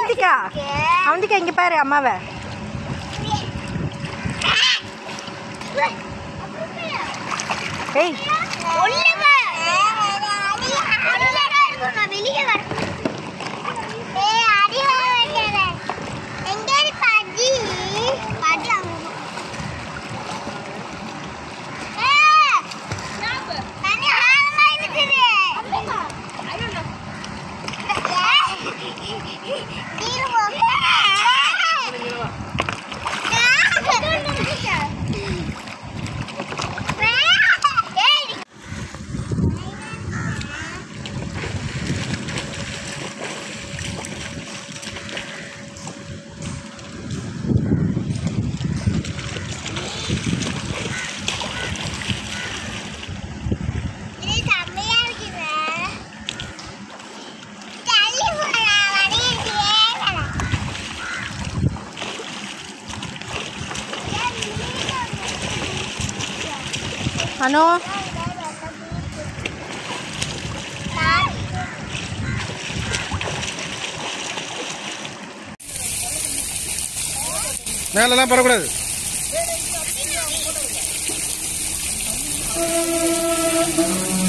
அவந்திகா அவந்திகா இங்க பாரு அம்மாவை ஏய் வெளியே வர ஏய் அடி வாங்குறேன் எங்க பாட்டி பாட்டி அவங்க ஏய் தண்ணி ஆழமா இருக்குது நீர் ஏய் இது செம்மையா இருக்குது தள்ளி போடா வழி இருக்கே அனு மேலெல்லாம் படக்கூடாது ஆ